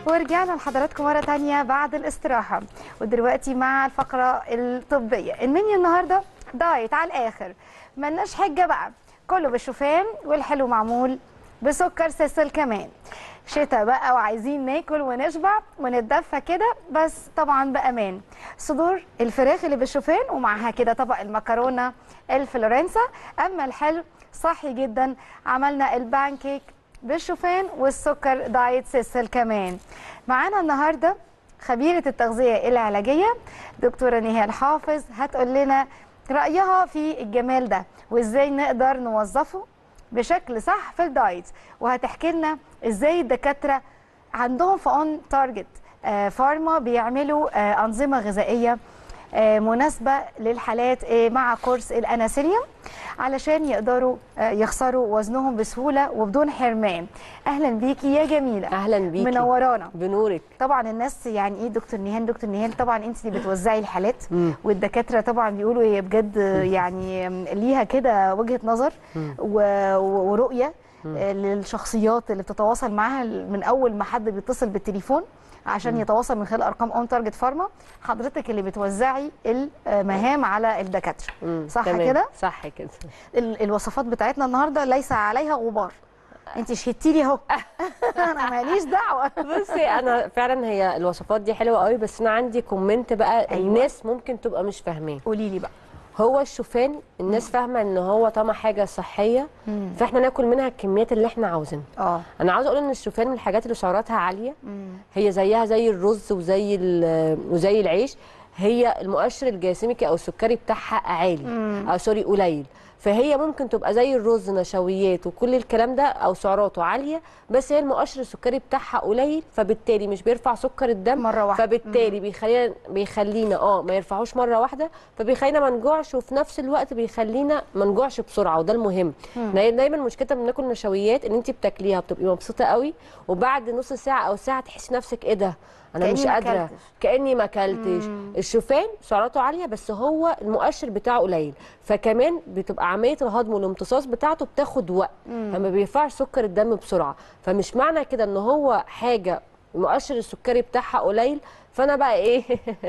ورجعنا لحضراتكم مرة تانية بعد الاستراحة ودلوقتي مع الفقرة الطبية المنيو النهاردة دايت على الآخر ملناش حجة بقى كله بالشوفان والحلو معمول بسكر سيسل كمان شتاء بقى وعايزين ناكل ونشبع ونتدفى كده بس طبعا بامان صدور الفراخ اللي بالشوفان ومعها كده طبق المكرونه الفلورنسا اما الحلو صحي جدا عملنا البانكيك بالشوفان والسكر دايت سيسل كمان معانا النهارده خبيره التغذيه العلاجيه دكتوره نهال حافظ هتقول لنا رايها في الجمال ده وازاي نقدر نوظفه بشكل صح في الدايت وهتحكي لنا ازاي الدكاتره عندهم في اون تارجت فارما بيعملوا آه، انظمه غذائيه آه، مناسبه للحالات آه، مع كورس الاناسيليوم علشان يقدروا آه، يخسروا وزنهم بسهوله وبدون حرمان اهلا بيكي يا جميله اهلا بيكي منورانا بنورك طبعا الناس يعني ايه دكتور نيهان دكتور نيهان طبعا انت اللي بتوزعي الحالات مم. والدكاتره طبعا بيقولوا هي بجد يعني ليها كده وجهه نظر و- و- ورؤيه آه، للشخصيات اللي بتتواصل معاها من اول ما حد بيتصل بالتليفون عشان يتواصل من خلال ارقام اون تارجت فارما حضرتك اللي بتوزعي المهام على الدكاتره مم، صح تمام، كده صح كده ال- الوصفات بتاعتنا النهارده ليس عليها غبار انت شهدتي لي اهو انا ماليش دعوه بصي انا فعلا هي الوصفات دي حلوه قوي بس انا عندي كومنت بقى أيوة. أيوة. الناس ممكن تبقى مش فاهماه قولي لي بقى هو الشوفان الناس فاهمه ان هو طالما حاجه صحيه مم. فاحنا ناكل منها الكميات اللي احنا عاوزينها اه انا عاوزه اقول ان الشوفان من الحاجات اللي سعراتها عاليه مم. هي زيها زي الرز وزي ال- وزي العيش هي المؤشر الجلايسيميكي او السكري بتاعها عالي مم. او سوري قليل فهي ممكن تبقى زي الرز نشويات وكل الكلام ده او سعراته عاليه بس هي المؤشر السكري بتاعها قليل فبالتالي مش بيرفع سكر الدم مرة واحدة. فبالتالي بيخلينا بيخلينا اه ما يرفعوش مره واحده فبيخلينا ما نجوعش وفي نفس الوقت بيخلينا ما نجوعش بسرعه وده المهم داي- دايما مشكلتنا بناكل نشويات ان انت بتاكليها بتبقي مبسوطه قوي وبعد نص ساعه او ساعه تحسي نفسك ايه ده انا كأني مش ما قادره أكلتش. كاني ما اكلتش الشوفان سعراته عاليه بس هو المؤشر بتاعه قليل فكمان بتبقى عمليه الهضم والامتصاص بتاعته بتاخد وقت فما بيرفعش سكر الدم بسرعه فمش معنى كده ان هو حاجه المؤشر السكري بتاعها قليل فانا بقى ايه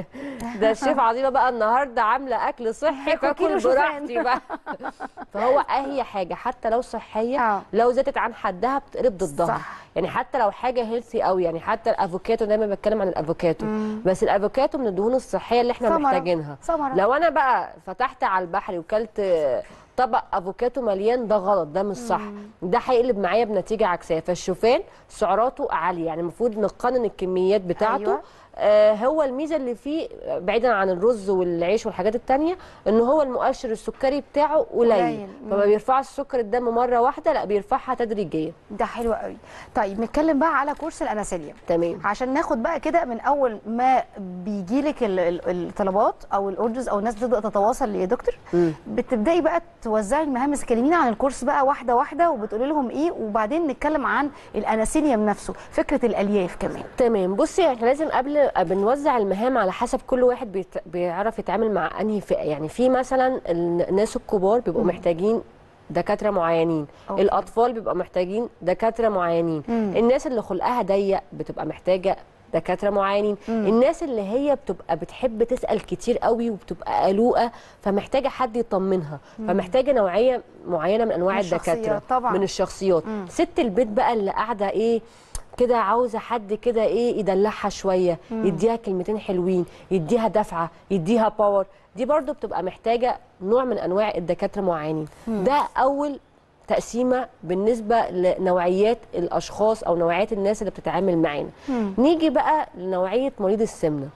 ده الشيف عظيمه بقى النهارده عامله اكل صحي هاكل كيلو فاكل شوفان. براحتي بقى فهو اي حاجه حتى لو صحيه آه. لو زادت عن حدها بتقلب ضدها صح. يعني حتى لو حاجه هيلثي قوي يعني حتى الافوكاتو دايما بتكلم عن الافوكاتو بس الافوكاتو من الدهون الصحيه اللي احنا ثمرة. محتاجينها ثمرة. لو انا بقى فتحت على البحر وكلت طبق افوكاتو مليان ده غلط ده مش صح ده هيقلب معايا بنتيجه عكسيه فالشوفان سعراته عاليه يعني المفروض نقنن الكميات بتاعته أيوة. آه هو الميزه اللي فيه بعيدا عن الرز والعيش والحاجات التانية ان هو المؤشر السكري بتاعه قليل, قليل. فما بيرفعش سكر الدم مره واحده لا بيرفعها تدريجيا ده حلو قوي طيب نتكلم بقى على كورس الاناسيليوم تمام عشان ناخد بقى كده من اول ما بيجي لك الطلبات او الاوردرز او الناس بتبدا تتواصل يا دكتور مم. بتبداي بقى توزعي المهام بس كلمينا عن الكورس بقى واحده واحده وبتقولي لهم ايه وبعدين نتكلم عن الاناسيليوم نفسه فكره الالياف كمان تمام بصي احنا لازم قبل بنوزع المهام على حسب كل واحد بيت... بيعرف يتعامل مع انهي فئه يعني في مثلا الناس الكبار بيبقوا محتاجين دكاتره معينين أوكي. الاطفال بيبقوا محتاجين دكاتره معينين مم. الناس اللي خلقها ضيق بتبقى محتاجه دكاتره معينين الناس اللي هي بتبقى بتحب تسال كتير قوي وبتبقى قلوقه فمحتاجه حد يطمنها فمحتاجه نوعيه معينه من انواع من الشخصيات الدكاتره طبعاً. من الشخصيات ست البيت بقى اللي قاعده ايه كده عاوزه حد كده ايه يدلعها شويه يديها كلمتين حلوين يديها دفعه يديها باور دي برضو بتبقى محتاجه نوع من انواع الدكاتره معينين ده اول تقسيمه بالنسبه لنوعيات الاشخاص او نوعيات الناس اللي بتتعامل معانا نيجي بقى لنوعيه مريض السمنه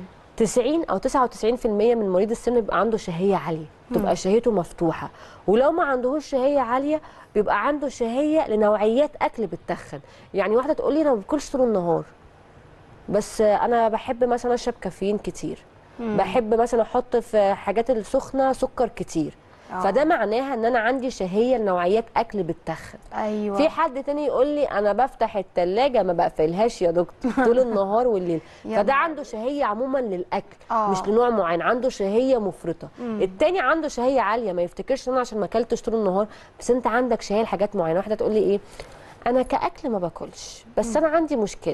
90 او 99% من مريض السمنه بيبقى عنده شهيه عاليه تبقى شهيته مفتوحه ولو ما عندهوش شهيه عاليه بيبقى عنده شهيه لنوعيات اكل بتتخن يعني واحده تقول لي انا ما باكلش طول النهار بس انا بحب مثلا اشرب كافيين كتير بحب مثلا احط في حاجات السخنه سكر كتير آه. فده معناها ان انا عندي شهيه لنوعيات اكل بتتخن ايوه في حد تاني يقول لي انا بفتح التلاجة ما بقفلهاش يا دكتور طول النهار والليل يا فده نهار عنده شهيه عموما للاكل آه. مش لنوع معين عنده شهيه مفرطه التاني عنده شهيه عاليه ما يفتكرش ان انا عشان ما اكلتش طول النهار بس انت عندك شهيه لحاجات معينه واحده تقول لي ايه انا كاكل ما باكلش بس انا عندي مشكله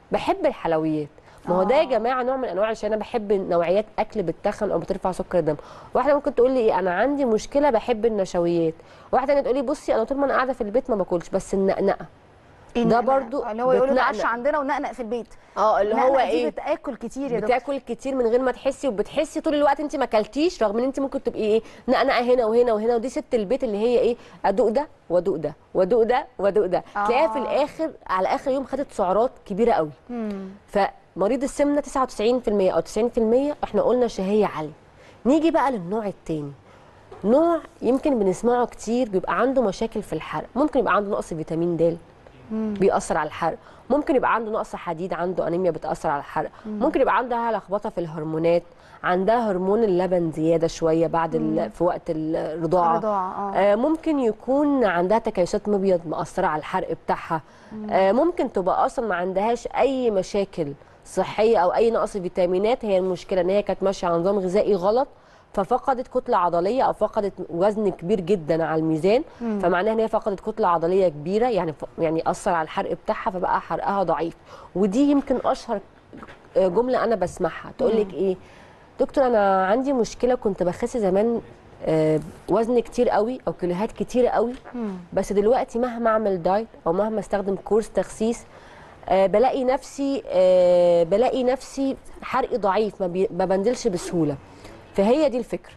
بحب الحلويات ما هو ده يا جماعه نوع من انواع عشان انا بحب نوعيات اكل بتتخن او بترفع سكر الدم واحده ممكن تقول لي ايه انا عندي مشكله بحب النشويات واحده تانية تقول لي بصي انا طول ما انا قاعده في البيت ما باكلش بس النقنقه إيه ده النقنقة؟ برضو اللي هو يقولوا بتنقنق. العش عندنا ونقنق في البيت اه اللي هو النقنقة دي ايه بتاكل كتير يا دكتور بتاكل كتير من غير ما تحسي وبتحسي طول الوقت انت ما اكلتيش رغم ان انت ممكن تبقي ايه نقنقه هنا وهنا وهنا ودي ست البيت اللي هي ايه ادوق ده وادوق ده وادوق ده وادوق ده آه. تلاقيها في الاخر على اخر يوم خدت سعرات كبيره قوي مم. فمريض السمنه 99% او 90% احنا قلنا شهيه عاليه نيجي بقى للنوع التاني نوع يمكن بنسمعه كتير بيبقى عنده مشاكل في الحرق ممكن يبقى عنده نقص فيتامين د بيأثر على الحرق ممكن يبقى عنده نقص حديد عنده انيميا بتأثر على الحرق ممكن يبقى عندها لخبطه في الهرمونات عندها هرمون اللبن زياده شويه بعد ال... في وقت الرضاعه الرضاعة، آه. آه ممكن يكون عندها تكيسات مبيض مأثره على الحرق بتاعها آه ممكن تبقى اصلا ما عندهاش اي مشاكل صحيه او اي نقص فيتامينات هي المشكله ان هي كانت ماشيه على نظام غذائي غلط ففقدت كتله عضليه او فقدت وزن كبير جدا على الميزان فمعناها ان هي فقدت كتله عضليه كبيره يعني ف... يعني اثر على الحرق بتاعها فبقى حرقها ضعيف ودي يمكن اشهر جمله انا بسمعها تقول لك ايه دكتور انا عندي مشكله كنت بخس زمان آه، وزن كتير قوي او كيلوهات كتير قوي بس دلوقتي مهما اعمل دايت او مهما استخدم كورس تخسيس آه، بلاقي نفسي آه، بلاقي نفسي حرقي ضعيف ما, بي... ما بنزلش بسهوله فهي دي الفكره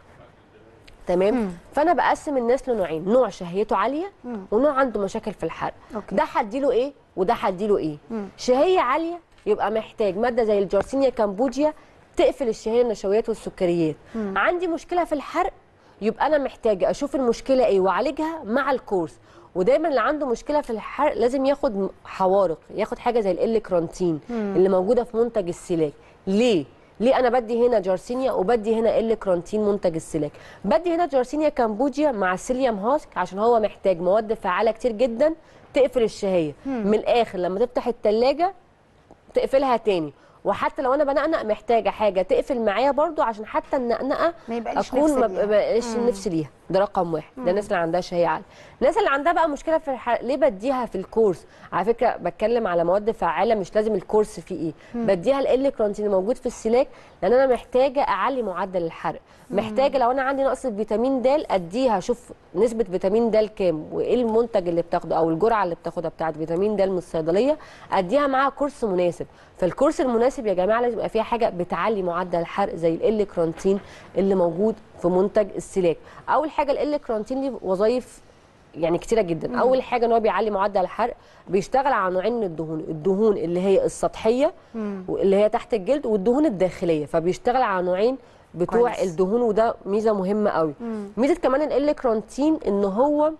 تمام فانا بقسم الناس لنوعين نوع شهيته عاليه ونوع عنده مشاكل في الحرق أوكي. ده هديله ايه وده هديله ايه شهيه عاليه يبقى محتاج ماده زي الجارسينيا كامبوجيا تقفل الشهيه النشويات والسكريات عندي مشكله في الحرق يبقى انا محتاجه اشوف المشكله ايه واعالجها مع الكورس ودايما اللي عنده مشكله في الحرق لازم ياخد حوارق ياخد حاجه زي ال كرانتين اللي موجوده في منتج السلاك ليه ليه انا بدي هنا جارسينيا وبدي هنا ال كرانتين منتج السلاك بدي هنا جارسينيا كامبوجيا مع سيليوم هاسك عشان هو محتاج مواد فعاله كتير جدا تقفل الشهيه من الاخر لما تفتح التلاجة تقفلها تاني وحتى لو انا بنقنق محتاجه حاجه تقفل معايا برضو عشان حتى النقنقه ما يبقاش اكون نفس ما ليها. بقاش نفسي ليها ده رقم واحد ده الناس اللي عندها شهيه عاليه الناس اللي عندها بقى مشكله في الحرق ليه بديها في الكورس على فكره بتكلم على مواد فعاله مش لازم الكورس فيه ايه بديها ال كرانتين موجود في السلاك لان انا محتاجه اعلي معدل الحرق محتاجه لو انا عندي نقص فيتامين د اديها اشوف نسبه فيتامين د كام وايه المنتج اللي بتاخده او الجرعه اللي بتاخدها بتاعت فيتامين د من الصيدليه اديها معاها كورس مناسب فالكورس المناسب يا جماعه لازم يبقى فيها حاجه بتعلي معدل الحرق زي ال كرانتين اللي موجود في منتج السلاك اول حاجه ال كرانتين ليه وظايف يعني كتيره جدا اول حاجه ان هو بيعلي معدل الحرق بيشتغل على نوعين من الدهون الدهون اللي هي السطحيه واللي هي تحت الجلد والدهون الداخليه فبيشتغل على نوعين بتوع كويس. الدهون وده ميزه مهمه قوي ميزه كمان ال كرانتين ان هو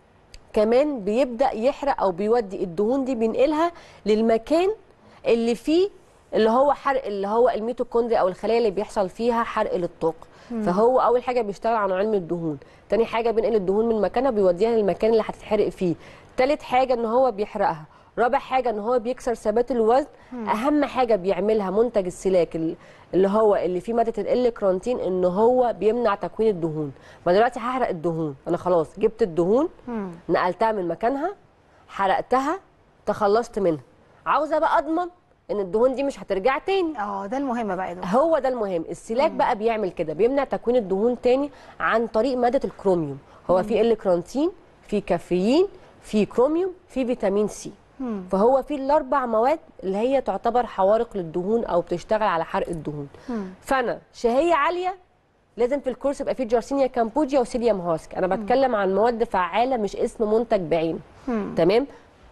كمان بيبدا يحرق او بيودي الدهون دي بينقلها للمكان اللي فيه اللي هو حرق اللي هو الميتوكوندريا او الخلايا اللي بيحصل فيها حرق للطاقه فهو اول حاجه بيشتغل على نوعين من الدهون تاني حاجه بينقل الدهون من مكانها بيوديها للمكان اللي هتتحرق فيه تالت حاجه ان هو بيحرقها رابع حاجه ان هو بيكسر ثبات الوزن اهم حاجه بيعملها منتج السلاك ال- اللي هو اللي فيه ماده ال كرانتين ان هو بيمنع تكوين الدهون ما دلوقتي هحرق الدهون انا خلاص جبت الدهون نقلتها من مكانها حرقتها تخلصت منها عاوزه بقى اضمن ان الدهون دي مش هترجع تاني اه ده المهم بقى يا دكتور هو ده المهم السلاك بقى بيعمل كده بيمنع تكوين الدهون تاني عن طريق ماده الكروميوم هو في ال كرانتين في كافيين في كروميوم في فيتامين سي فهو في الاربع مواد اللي هي تعتبر حوارق للدهون او بتشتغل على حرق الدهون فانا شهيه عاليه لازم في الكورس يبقى فيه جارسينيا كامبوجيا وسيليوم هاسك انا بتكلم عن مواد فعاله مش اسم منتج بعينه تمام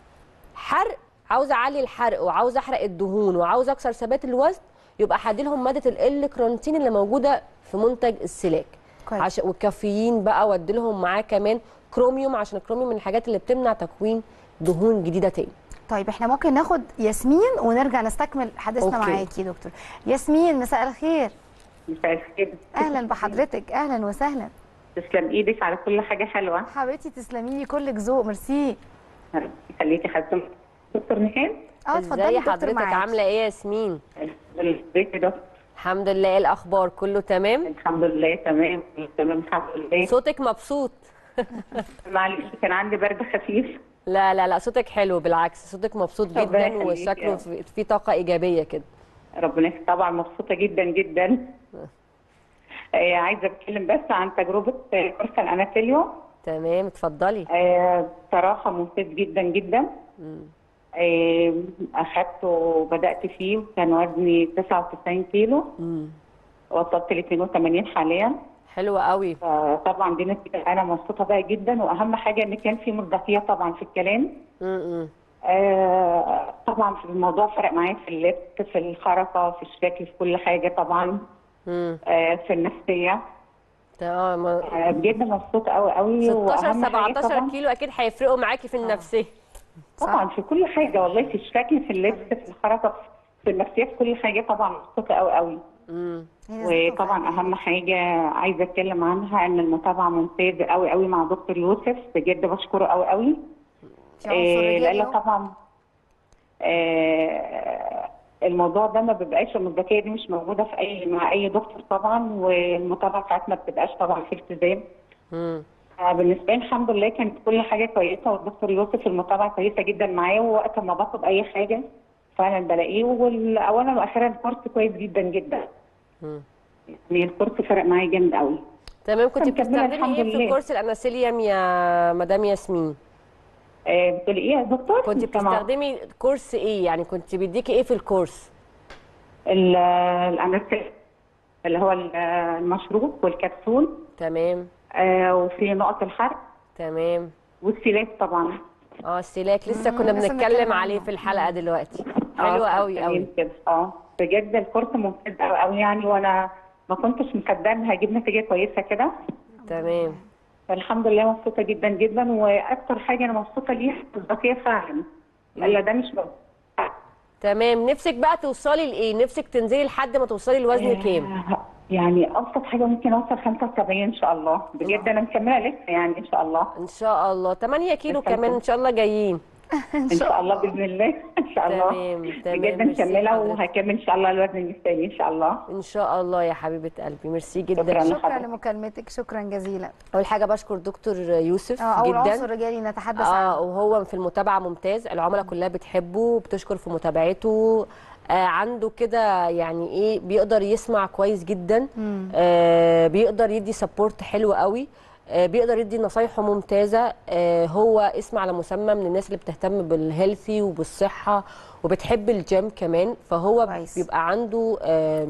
حرق عاوزه اعلي الحرق وعاوزه احرق الدهون وعاوزه اكسر ثبات الوزن يبقى هديلهم ماده ال كرانتين اللي موجوده في منتج السلاك كويس. عشان والكافيين بقى واديلهم معاه كمان كروميوم عشان الكروميوم من الحاجات اللي بتمنع تكوين دهون جديده تاني طيب احنا ممكن ناخد ياسمين ونرجع نستكمل حديثنا أوكي. معاكي يا دكتور ياسمين مساء الخير مساء الخير اهلا بحضرتك اهلا وسهلا تسلم ايدك على كل حاجه حلوه حبيبتي تسلمي لي كلك ذوق ميرسي خليكي حاسه دكتور نهاد اه اتفضلي ازاي دكتور حضرتك معاكي عامله ايه يا ياسمين ازيك يا دكتور الحمد لله ايه الاخبار كله تمام الحمد لله تمام تمام الحمد لله صوتك مبسوط معلش كان عندي برد خفيف لا لا لا صوتك حلو بالعكس صوتك مبسوط ربنا جدا يخليك وشكله يا في في طاقه ايجابيه كده ربنا يخليك. طبعا مبسوطه جدا جدا آه، عايزه اتكلم بس عن تجربه آه، كورس الاناتيليو تمام اتفضلي آه، بصراحه ممتاز جدا جدا آه، اخدته وبدات فيه وكان وزني 99 كيلو مم. وصلت ل 82 حاليا حلو قوي فطبعا دي نتيجه انا مبسوطه بقى جدا واهم حاجه ان كان في مصداقيه طبعا في الكلام امم آه، طبعا في الموضوع فرق معايا في اللبس في الحركه في الشكل في كل حاجه طبعا امم آه، في النفسيه تمام آه، بجد مبسوطه قوي قوي 16 وأهم حاجة 17 طبعا كيلو اكيد هيفرقوا معاكي في النفسيه طبعا في كل حاجه والله في الشكل في اللبس في الحركه في النفسيه في كل حاجه طبعا مبسوطه قوي قوي امم وطبعا اهم حاجه عايزه اتكلم عنها ان المتابعه ممتازه قوي قوي مع دكتور يوسف بجد بشكره قوي قوي في عنصر آه، رجالي لان أهو. طبعا آه، الموضوع ده ما بيبقاش المصداقيه دي مش موجوده في اي مع اي دكتور طبعا والمتابعه بتاعتنا ما بتبقاش طبعا في التزام امم آه، بالنسبه لي الحمد لله كانت كل حاجه كويسه والدكتور يوسف المتابعه كويسه جدا معايا ووقت ما بطلب اي حاجه فعلا بلاقيه واولا واخيرا الكورس كويس جدا جدا مم. يعني الكورس فرق معايا جامد قوي تمام كنت مكملة بتستخدمي الحمد ايه في لله. كورس الاناسيليوم يا مدام ياسمين آه، بتقولي ايه يا دكتور؟ كنت مش سامعة. بتستخدمي كورس ايه يعني كنت بيديكي ايه في الكورس ال- الانستيك اللي هو ال- المشروب والكبسول تمام آه، وفي نقط الحرق تمام والسيلات طبعا اه السلاك لسه كنا لسه بنتكلم بنتكلم عليه عنه. في الحلقه دلوقتي آه، حلو كان قوي جميل قوي كده اه بجد الكورس ممتاز قوي قوي يعني وانا ما كنتش مصدقه ان هجيب نتيجه كويسه كده تمام فالحمد لله مبسوطه جدا جدا واكتر حاجه انا مبسوطه ليها الذكيه فعلا الا ده مش موجود. تمام نفسك بقى توصلي لايه نفسك تنزلي لحد ما توصلي لوزن كام آه، يعني ابسط حاجه ممكن اوصل 75 ان شاء الله بجد انا مكمله لسه يعني ان شاء الله ان شاء الله 8 كيلو الحمد كمان ان شاء الله جايين ان شاء الله باذن الله ان شاء الله تمام، تمام، بجد ميرسي مكمله حضرتك. وهكمل ان شاء الله الوزن المثالي ان شاء الله ان شاء الله يا حبيبه قلبي ميرسي شكراً. جدا شكرا حضرتك. لمكالمتك شكرا جزيلا اول حاجه بشكر دكتور يوسف اه اول عنصر جدا رجالي نتحدث اه عنه وهو في المتابعه ممتاز العملاء كلها بتحبه بتشكر في متابعته آه عنده كده يعني ايه بيقدر يسمع كويس جدا آه بيقدر يدي سبورت حلو قوي آه بيقدر يدي نصايحه ممتازه آه هو اسم على مسمى من الناس اللي بتهتم بالهيلثي وبالصحه وبتحب الجيم كمان فهو كويس. بيبقى عنده آه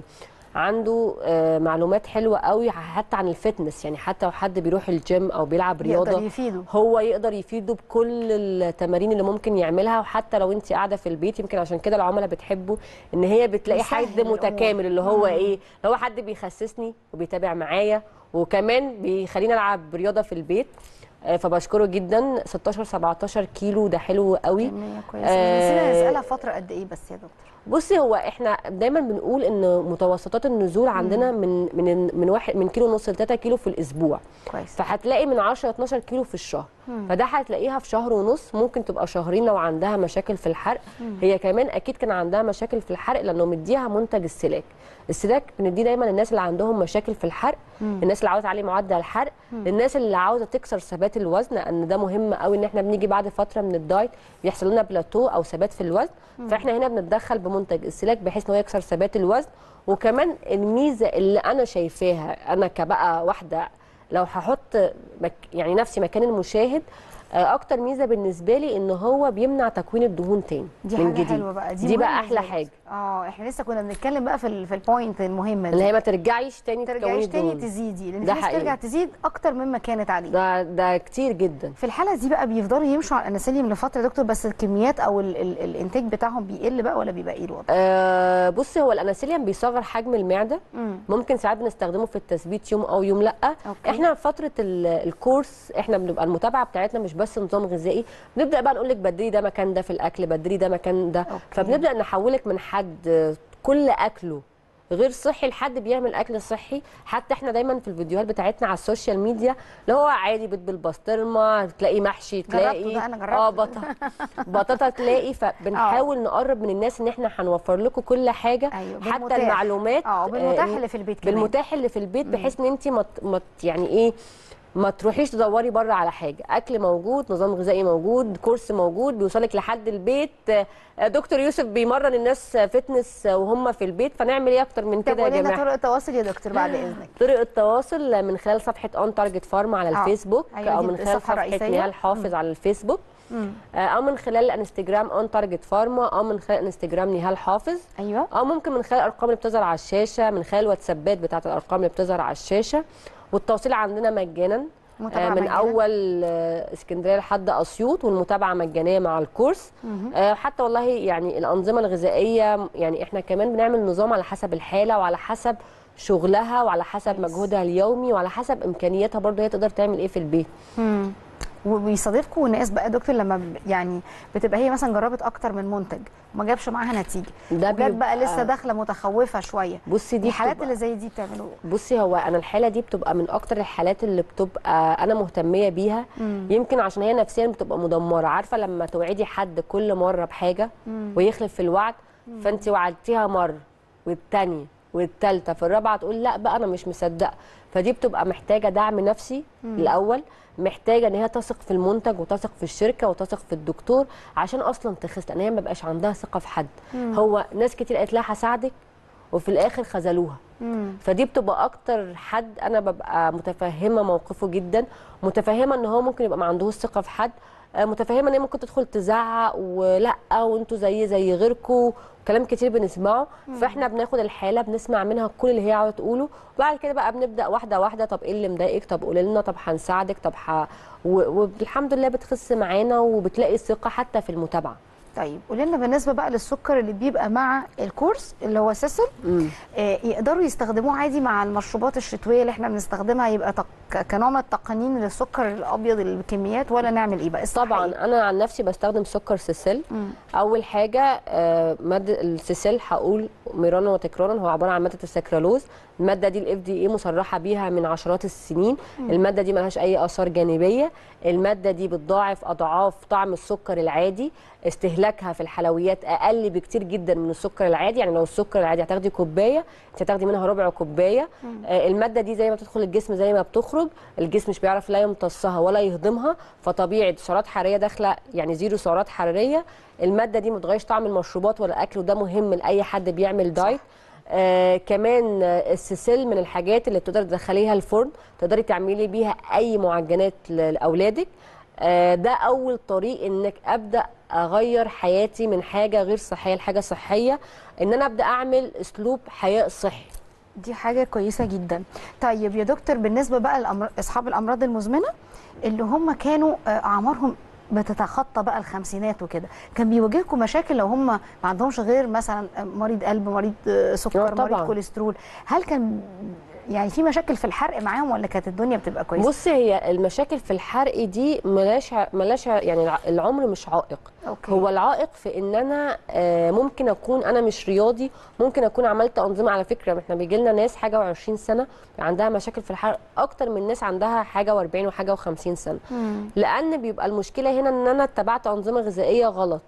عنده آه معلومات حلوه قوي حتى عن الفتنس يعني حتى لو حد بيروح الجيم او بيلعب رياضه يقدر يفيده هو يقدر يفيده بكل التمارين اللي ممكن يعملها وحتى لو انت قاعده في البيت يمكن عشان كده العملاء بتحبه ان هي بتلاقي بيسهل حد الأمور. متكامل اللي هو ايه اللي هو حد بيخسسني وبيتابع معايا وكمان بيخليني العب رياضه في البيت آه، فبشكره جدا 16 17 كيلو ده حلو قوي كمية كويسة آه، نسينا نسألها فترة قد ايه بس يا دكتور بصي هو احنا دايما بنقول ان متوسطات النزول عندنا من من من واحد من كيلو ونص ل 3 كيلو في الاسبوع كويس فهتلاقي من 10 ل 12 كيلو في الشهر فده هتلاقيها في شهر ونص ممكن تبقى شهرين لو عندها مشاكل في الحرق هي كمان اكيد كان عندها مشاكل في الحرق لانه مديها منتج السلاك السلاك بنديه دايما للناس اللي عندهم مشاكل في الحرق الناس اللي عاوزه تعلي معدل الحرق الناس اللي عاوزه تكسر ثبات الوزن لان ده مهم قوي ان احنا بنيجي بعد فتره من الدايت بيحصل لنا بلاتو او ثبات في الوزن فاحنا هنا بنتدخل بمنتج السلاك بحيث ان هو يكسر ثبات الوزن وكمان الميزه اللي انا شايفاها انا كبقى واحده لو هحط مك يعني نفسي مكان المشاهد آه، اكتر ميزه بالنسبه لي ان هو بيمنع تكوين الدهون تاني دي من حاجة جديد حلوة بقى دي, دي بقى مهمة احلى زي- حاجه اه احنا لسه كنا بنتكلم بقى في ال- في البوينت المهمة اللي دي هي ما ترجعيش تاني تكوني ترجعيش تاني الدهون تزيدي لان ده في ناس ترجع حقيقي. تزيد اكتر مما كانت عليه ده ده كتير جدا في الحالة دي بقى بيفضلوا يمشوا على الانسولين لفترة يا دكتور بس الكميات او ال ال الانتاج بتاعهم بيقل بقى ولا بيبقى ايه الوضع؟ آه بصي هو الاناسيليوم بيصغر حجم المعده مم. ممكن ساعات بنستخدمه في التثبيت يوم او يوم لا أوكي. احنا في فتره ال- الكورس احنا بنبقى المتابعه بتاعتنا مش بس نظام غذائي بنبدا بقى نقول لك بدلي ده مكان ده في الاكل بدلي ده مكان ده أوكي. فبنبدا نحولك من حد كل اكله غير صحي لحد بيعمل اكل صحي حتى احنا دايما في الفيديوهات بتاعتنا على السوشيال ميديا اللي هو عادي بيض بالبسطرمه تلاقي محشي تلاقي جربته ده، أنا جربته. اه بطاطا بطاطا تلاقي فبنحاول نقرب من الناس ان احنا هنوفر لكم كل حاجه أيوة، حتى بالمتاح. المعلومات اه بالمتاح آه، اللي في البيت كمان بالمتاح اللي في البيت بحيث ان انت مت مت يعني ايه ما تروحيش تدوري بره على حاجه اكل موجود نظام غذائي موجود كورس موجود بيوصلك لحد البيت آه، دكتور يوسف بيمرن الناس فتنس وهم في البيت فنعمل ايه اكتر من طب كده يا قولي لنا جماعه طرق التواصل يا دكتور بعد اذنك طرق التواصل من خلال صفحه اون تارجت فارما على آه. الفيسبوك أيوة، او دي من خلال الصفحة صفحه الرئيسية. نهال حافظ على الفيسبوك مم. آه، او من خلال الانستجرام اون تارجت فارما او من خلال انستجرام نهال حافظ ايوه او ممكن من خلال الارقام اللي بتظهر على الشاشه من خلال الواتسابات بتاعه الارقام اللي بتظهر على الشاشه والتوصيل عندنا مجانا متابعة آه، من مجانا. اول آه، اسكندريه لحد اسيوط والمتابعه مجانيه مع الكورس آه، حتى والله يعني الانظمه الغذائيه يعني احنا كمان بنعمل نظام على حسب الحاله وعلى حسب شغلها وعلى حسب كويس. مجهودها اليومي وعلى حسب امكانياتها برضه هي تقدر تعمل ايه في البيت مم. وبيصادفكوا ناس بقى يا دكتور لما ب- يعني بتبقى هي مثلا جربت اكتر من منتج وما جابش معاها نتيجه ده وجات بقى بيبقى- لسه داخله متخوفه شويه بصي دي الحالات بتبقى- اللي زي دي بتعملوا بصي هو انا الحاله دي بتبقى من اكتر الحالات اللي بتبقى انا مهتميه بيها يمكن عشان هي نفسيا بتبقى مدمره عارفه لما توعدي حد كل مره بحاجه ويخلف في الوعد فانت وعدتيها مره والتانيه والتالته في الرابعه تقول لا بقى انا مش مصدقه فدي بتبقى محتاجه دعم نفسي الاول محتاجه ان هي تثق في المنتج وتثق في الشركه وتثق في الدكتور عشان اصلا تخس لان هي ما بقاش عندها ثقه في حد هو ناس كتير قالت لها هساعدك وفي الاخر خذلوها مم. فدي بتبقى اكتر حد انا ببقى متفهمه موقفه جدا متفهمه ان هو ممكن يبقى ما عندهوش ثقه في حد آه، متفهمه ان هي ممكن تدخل تزعق ولا وانتوا زي زي غيركم كلام كتير بنسمعه فاحنا بناخد الحاله بنسمع منها كل اللي هي عاوزه تقوله وبعد كده بقى بنبدا واحده واحده طب ايه اللي مضايقك طب قولي لنا طب هنساعدك طب ح... و- والحمد لله بتخس معانا وبتلاقي ثقه حتى في المتابعه طيب قولي لنا بالنسبه بقى للسكر اللي بيبقى مع الكورس اللي هو سيسل آه يقدروا يستخدموه عادي مع المشروبات الشتويه اللي احنا بنستخدمها يبقى تق... كنوع من التقنين للسكر الابيض اللي بكميات ولا نعمل ايه بقى الصح طبعا إيه؟ انا عن نفسي بستخدم سكر سيسل مم. اول حاجه آه، ماده السيسل هقول مرارا وتكرارا هو عباره عن ماده السكرالوز الماده دي الاف دي اي مصرحه بيها من عشرات السنين الماده دي ملهاش اي اثار جانبيه الماده دي بتضاعف اضعاف طعم السكر العادي استهلاكها في الحلويات اقل بكتير جدا من السكر العادي يعني لو السكر العادي هتاخدي كوبايه انت هتاخدي منها ربع كوبايه آه، الماده دي زي ما بتدخل الجسم زي ما بتخرج الجسم مش بيعرف لا يمتصها ولا يهضمها فطبيعي سعرات حراريه داخله يعني زيرو سعرات حراريه الماده دي ما بتغيرش طعم المشروبات ولا الاكل وده مهم لاي حد بيعمل دايت آه كمان آه، السيسل من الحاجات اللي بتقدري تدخليها الفرن تقدري تعملي بيها اي معجنات ل- لاولادك آه ده اول طريق انك ابدا اغير حياتي من حاجه غير صحيه لحاجه صحيه ان انا ابدا اعمل اسلوب حياه صحي دي حاجه كويسه جدا طيب يا دكتور بالنسبه بقى لاصحاب الامراض المزمنه اللي هم كانوا آه، اعمارهم بتتخطى بقى الخمسينات وكده كان بيواجهكم مشاكل لو هم ما عندهمش غير مثلا مريض قلب مريض آه، آه، سكر طبعاً. مريض كوليسترول هل كان يعني في مشاكل في الحرق معاهم ولا كانت الدنيا بتبقى كويسه بصي هي المشاكل في الحرق دي ملاش ملاش يعني الع- العمر مش عائق أوكي. هو العائق في ان انا آه، ممكن اكون انا مش رياضي ممكن اكون عملت انظمه على فكره احنا بيجي لنا ناس حاجه و20 سنه عندها مشاكل في الحرق اكتر من ناس عندها حاجه و40 وحاجه و50 سنه لان بيبقى المشكله هنا ان انا اتبعت انظمه غذائيه غلط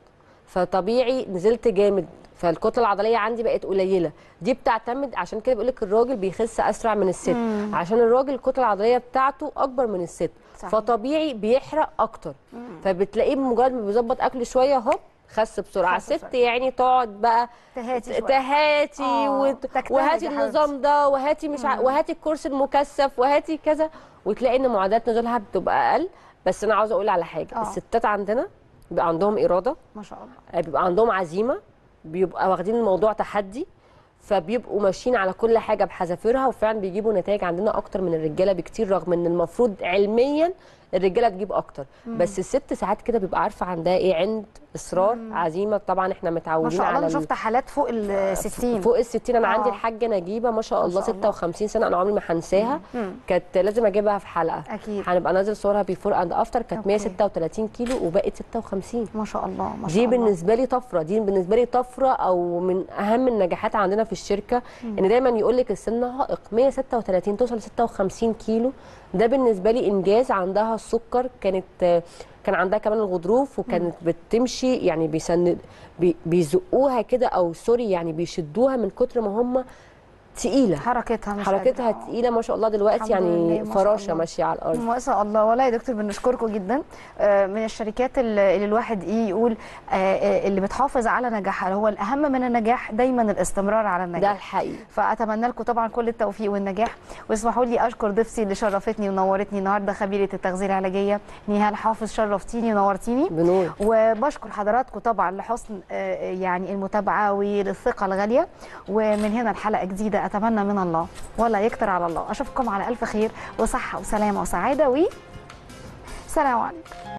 فطبيعي نزلت جامد فالكتله العضليه عندي بقت قليله دي بتعتمد عشان كده بيقول لك الراجل بيخس اسرع من الست عشان الراجل الكتله العضليه بتاعته اكبر من الست صحيح. فطبيعي بيحرق اكتر فبتلاقيه بمجرد ما بيظبط اكل شويه هوب خس بسرعه خس الست بسرعة. يعني تقعد بقى تهاتي شوية. تهاتي آه، وت... تجتهد وهاتي يا حبيبتي. النظام ده وهاتي مش ع... وهاتي الكورس المكثف وهاتي كذا وتلاقي ان معدلات نزولها بتبقى اقل بس انا عاوزه اقول على حاجه آه. الستات عندنا بيبقى عندهم اراده ما شاء الله آه، بيبقى عندهم عزيمه بيبقى واخدين الموضوع تحدي فبيبقوا ماشيين على كل حاجه بحذافيرها وفعلا بيجيبوا نتائج عندنا اكتر من الرجاله بكتير رغم ان المفروض علميا الرجاله تجيب اكتر بس الست ساعات كده بيبقى عارفه عندها ايه عند اصرار عزيمه طبعا احنا ما متعودين شاء الله على انا ال- شفت حالات فوق ال 60 فوق ال 60 انا آه. عندي الحاجه نجيبه ما شاء ما الله شاء الله. 56 سنه انا عمري ما هنساها مم. كانت لازم اجيبها في حلقه أكيد. هنبقى نازل صورها بيفور اند افتر كانت أوكي. 136 كيلو وبقت 56 ما شاء الله ما شاء دي الله بالنسبه لي طفره دي بالنسبه لي طفره او من اهم النجاحات عندنا في الشركه ان دايما يقول لك السن عائق 136 توصل ل 56 كيلو ده بالنسبه لي انجاز عندها السكر كانت كان عندها كمان الغضروف وكانت بتمشي يعني بيسند بي بيزقوها كده او سوري يعني بيشدوها من كتر ما هم تقيله حركتها مش حركتها قادرة. تقيله ما شاء الله دلوقتي الحمد لله، يعني ما شاء فراشه الله. ماشيه على الارض ما شاء الله والله يا دكتور بنشكركم جدا آه، من الشركات اللي اللي الواحد ايه يقول آه، آه، اللي بتحافظ على نجاحها هو الاهم من النجاح دايما الاستمرار على النجاح ده الحقيقي فاتمنى لكم طبعا كل التوفيق والنجاح واسمحوا لي اشكر ضيفتي اللي شرفتني ونورتني النهارده خبيره التغذيه العلاجيه نهال حافظ شرفتيني ونورتيني بنور وبشكر حضراتكم طبعا لحسن آه، يعني المتابعه وللثقه الغاليه ومن هنا الحلقه جديده اتمنى من الله ولا يكتر على الله اشوفكم على الف خير وصحه وسلامه وسعاده و سلام عليكم